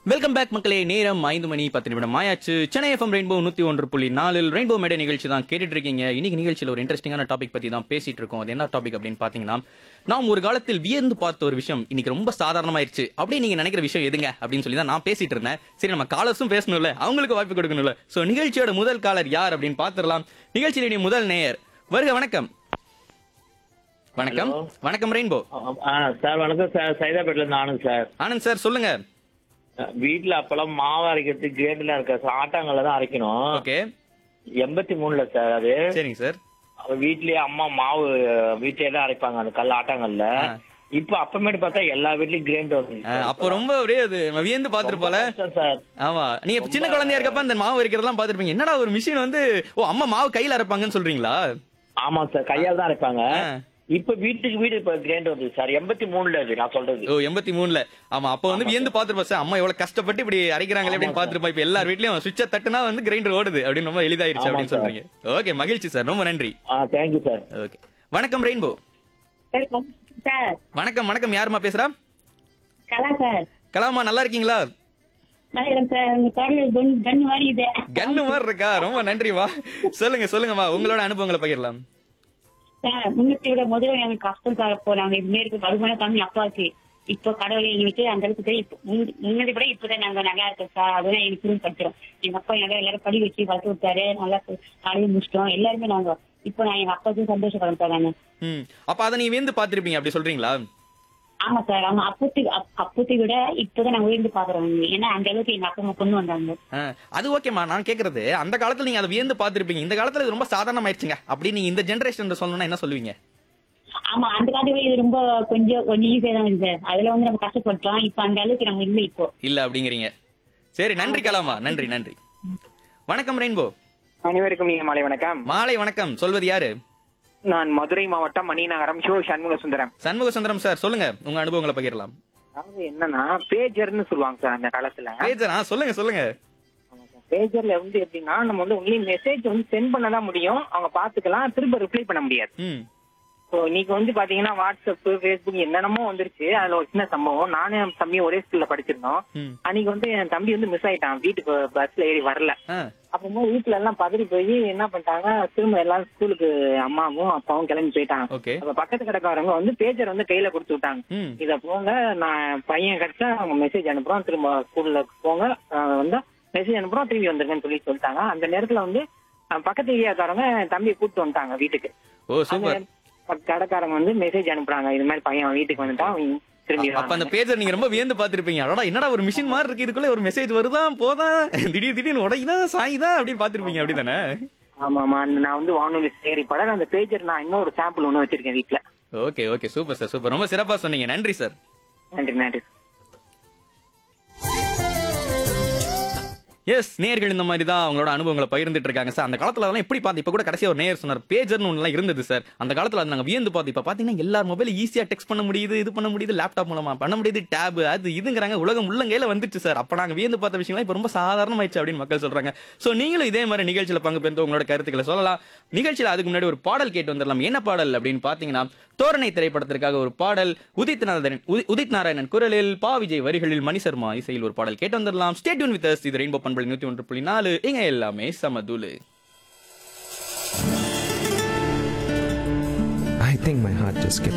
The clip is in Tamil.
வெல்கம் பேக் மக்களே நேரம் ஐந்து மணி பத்து நிமிடம் ஆயாச்சு சென்னை எஃப்எம் ரெயின்போ நூத்தி ஒன்று புள்ளி நாலில் ரெயின்போ மேடை நிகழ்ச்சி தான் கேட்டுட்டு இருக்கீங்க இன்னைக்கு நிகழ்ச்சியில் ஒரு இன்ட்ரெஸ்டிங்கான டாபிக் பத்தி தான் பேசிட்டு இருக்கோம் அது என்ன டாபிக் அப்படின்னு பாத்தீங்கன்னா நாம் ஒரு காலத்தில் வியந்து பார்த்த ஒரு விஷயம் இன்னைக்கு ரொம்ப சாதாரணமாயிருச்சு அப்படி நீங்க நினைக்கிற விஷயம் எதுங்க அப்படின்னு சொல்லி தான் நான் பேசிட்டு இருந்தேன் சரி நம்ம காலர்ஸும் பேசணும்ல அவங்களுக்கு வாய்ப்பு கொடுக்கணும்ல சோ நிகழ்ச்சியோட முதல் காலர் யார் அப்படின்னு பாத்துடலாம் நிகழ்ச்சியினுடைய முதல் நேயர் வருக வணக்கம் வணக்கம் வணக்கம் ரெயின்போ ஆ சார் வணக்கம் சார் சைதாப்பேட்டில இருந்து ஆனந்த் சார் ஆனந்த் சார் சொல்லுங்க வீட்டுல அப்பெல்லாம் மாவு அரைக்கிறதுக்கு கிரேண்ட்ல இருக்க சார் ஆட்டாங்கல்ல தான் அரைக்கணும் ஓகே எண்பத்தி மூணுல சார் அது சரிங்க சார் அப்ப வீட்லயே அம்மா மாவு வீட்லயே தான் அரைப்பாங்க அந்த கல் ஆட்டாங்கல்ல இப்ப அப்பமேட்டு பார்த்தா எல்லா வீட்லயும் கிரைண்ட் வருது அஹ் அப்போ ரொம்ப அப்படியே அது வியந்து பாத்துருப்போல சார் ஆமா நீங்க இப்ப சின்ன குழந்தையா இருக்கப்ப அந்த மாவு அரைக்கிறதெல்லாம் பாத்துருப்பீங்க என்னடா ஒரு மிஷின் வந்து ஓ அம்மா மாவு கையில அரைப்பாங்கன்னு சொல்றீங்களா ஆமா சார் கையால தான் அரைப்பாங்க ஆ. இப்ப வீட்டுக்கு வீடு இப்ப கிரைண்ட் வருது சார் எண்பத்தி மூணுல இது நான் சொல்றது ஓ எண்பத்தி மூணுல ஆமா அப்ப வந்து வியந்து பாத்துருப்போம் சார் அம்மா எவ்வளவு கஷ்டப்பட்டு இப்படி அரைக்கிறாங்களே அப்படின்னு பாத்துருப்போம் இப்ப எல்லார் வீட்லயும் சுவிட்ச தட்டுனா வந்து கிரைண்டர் ஓடுது அப்படின்னு ரொம்ப எளிதாயிருச்சு ஆமா அப்படின்னு சார். சொல்றீங்க ஓகே மகிழ்ச்சி சார் ரொம்ப நன்றி ஆ தேங்க்யூ சார் ஓகே வணக்கம் ரெயின்போ சார் வணக்கம் வணக்கம் யாருமா பேசுறா கலா சார் கலாமா நல்லா இருக்கீங்களா வணக்கம் சார் உங்க குரல் கன் கன் மாதிரி இது கண்ணு மாதிரி இருக்கா ரொம்ப நன்றிமா சொல்லுங்க சொல்லுங்கம்மா உங்களோட அனுபவங்களை பகிரலாம் சார் முன்னத்தை விட முதல்ல எனக்கு கஷ்டம் சார் இப்போ நாங்க இதுமே இருக்கு வருமானம் கம்மி அப்பாச்சு இப்போ கடவுளை எங்களுக்கு அந்த அளவுக்கு தெரியும் இப்போ முன்ன- முன்னதை விட இப்பதான் நாங்க நல்லா இருக்கோம் சார் அதெல்லாம் எனக்கு புரிஞ்சு படிக்கிறோம் எங்க அப்பா நல்லா எல்லாரும் படி வச்சு வளர்த்து விட்டாரு நல்லா காலையில் முடிச்சிட்டோம் எல்லாருமே நாங்க இப்போ நான் எங்க அப்பாவுக்கு சந்தோஷப்படுறேன் சார் நானு ம் அப்ப அதை நீங்க வியந்து பாத்திருப்பீங்க அப்படி சொல்றீங்களா ஆமா சார் ஆமா அப்பத்தை அப்- அப்பத்தை விட இப்பதான் நாங்க உயர்ந்து பாக்குறோம் ஏன்னா அந்த அளவுக்கு எங்க அப்பா அம்மா கொண்டு வந்தாங்க ஆ, அது ஓகேம்மா நான் கேக்குறது அந்த காலத்துல நீங்க அதை வியந்து பாத்திருப்பீங்க இந்த காலத்துல இது ரொம்ப சாதாரணமாயிருச்சுங்க அப்படி நீங்க இந்த ஜெனரேஷன் சொல்லணும்னா என்ன சொல்லுவீங்க ஆமா அந்த காலத்துல இது ரொம்ப கொஞ்சம் கொஞ்சம் ஈஸியா தான் இருக்கு சார் அதுல வந்து நம்ம கஷ்டப்பட்டோம் இப்ப அந்த அளவுக்கு நம்ம இல்லை இப்போ இல்ல அப்படிங்கிறீங்க சரி நன்றி கலாமா நன்றி நன்றி வணக்கம் ரெயின்போ அனைவருக்கும் இனிய மாலை வணக்கம் மாலை வணக்கம் சொல்வது யாரு நான் மதுரை மாவட்டம் மணிநகரம் ஷோ சண்முக சுந்தரம் சண்முக சுந்தரம் சார் சொல்லுங்க உங்க அனுபவங்களை பகிரலாம் அதாவது என்னன்னா பேஜர்னு சொல்லுவாங்க சார் அந்த காலத்துல பேஜரா சொல்லுங்க சொல்லுங்க பேஜர்ல வந்து எப்படின்னா நம்ம வந்து ஒன்லி மெசேஜ் வந்து சென்ட் பண்ண தான் முடியும் அவங்க பாத்துக்கலாம் திரும்ப ரிப்ளை பண்ண முடியாது ம் ஸோ இன்னைக்கு வந்து பாத்தீங்கன்னா வாட்ஸ்அப் ஃபேஸ்புக் என்னென்னமோ வந்துருச்சு அதுல ஒரு சின்ன சம்பவம் நானும் என் தம்பியும் ஒரே ஸ்கூல்ல படிச்சிருந்தோம் ம் அன்னைக்கு வந்து என் தம்பி வந்து மிஸ் ஆயிட்டான் வீட்டுக்கு பஸ்ல ஏறி வரல ஆ அப்புறமா வீட்டுல எல்லாம் பதறி போய் என்ன பண்ணிட்டாங்க திரும்ப எல்லாரும் ஸ்கூலுக்கு அம்மாவும் அப்பாவும் கிளம்பி போயிட்டாங்க ஓகே அப்ப பக்கத்து கடைக்காரங்க வந்து பேஜர் வந்து கையில கொடுத்து விட்டாங்க ம் இத போங்க நான் பையன் கிடைச்சா அவங்க மெசேஜ் அனுப்புறோம் திரும்ப ஸ்கூல்ல போங்க அஹ் வந்து மெசேஜ் அனுப்புறோம் திரும்பி வந்துருங்கன்னு சொல்லி சொல்லிட்டாங்க அந்த நேரத்துல வந்து அஹ் பக்கத்து ஏரியாக்காரங்க தம்பியை கூப்பிட்டு வந்துட்டாங்க வீட்டுக்கு ஓ சூப்பர் அந்த பக்க- கடைக்காரங்க வந்து மெசேஜ் அனுப்புறாங்க இது மாதிரி பையன் வீட்டுக்கு வந்துட்டான் அவன் திரும்பி அப்ப அந்த வரான்னு. பேஜர் நீங்க ரொம்ப வியந்து பாத்திருப்பீங்க அடடா என்னடா ஒரு மிஷின் மாதிரி இருக்கு இதுக்குள்ள ஒரு மெசேஜ் வருதான் போதான் திடீர் திடீர்னு உடையுதான் சாயுதான் அப்படின்னு பாத்திருப்பீங்க அப்படிதானே ஆமா ஆமா அந்த நான் வந்து வானொலி சேரி படம் அந்த பேஜர் நான் இன்னும் ஒரு சாம்பிள் ஒண்ணு வச்சிருக்கேன் வீட்டுல okay okay super sir super ரொம்ப சிறப்பா சொன்னீங்க நன்றி சார் நன்றி நன்றி எஸ் நேர்கள் இந்த மாதிரி தான் அவங்களோட அனுபவங்களை பகிர்ந்துட்டு இருக்காங்க சார் அந்த காலத்துல அதெல்லாம் எப்படி பார்த்து இப்ப கூட கடைசியா ஒரு நேயர் சொன்னார் பேஜர்னு ஒன்றுலாம் இருந்தது சார் அந்த காலத்துல அது நாங்க வியந்து பார்த்து இப்ப பாத்தீங்கன்னா எல்லார் மொபைல் ஈஸியா டெக்ஸ்ட் பண்ண முடியுது இது பண்ண முடியுது லேப்டாப் மூலமா பண்ண முடியுது டேப் அது இதுங்கிறாங்க உலகம் உள்ளங்கையில வந்துச்சு சார் அப்ப நாங்க வியந்து பார்த்த விஷயங்கள் இப்ப ரொம்ப சாதாரணமாயிடுச்சு அப்படின்னு மக்கள் சொல்றாங்க சோ நீங்களும் இதே மாதிரி நிகழ்ச்சியில பங்கு பெற்று உங்களோட கருத்துக்களை சொல்லலாம் நிகழ்ச்சியில அதுக்கு முன்னாடி ஒரு பாடல் கேட்டு வந்துடலாம் என்ன பாடல் அப்படின்னு பாத்தீங்கன்னா தோரணை திரைப்படத்திற்காக ஒரு பாடல் உதித் நாராயணன் உதி- உதித் நாராயணன் குரலில் பா விஜய் வரிகளில் மணி சர்மா இசையில் ஒரு பாடல் கேட்டு வந்துடலாம் ஸ்டேட்யூன் வித் இது ரெயின்போ பண்பல் நூத்தி ஒன்று புள்ளி நாலு இங்க எல்லாமே சமதுலு I think my heart just skipped.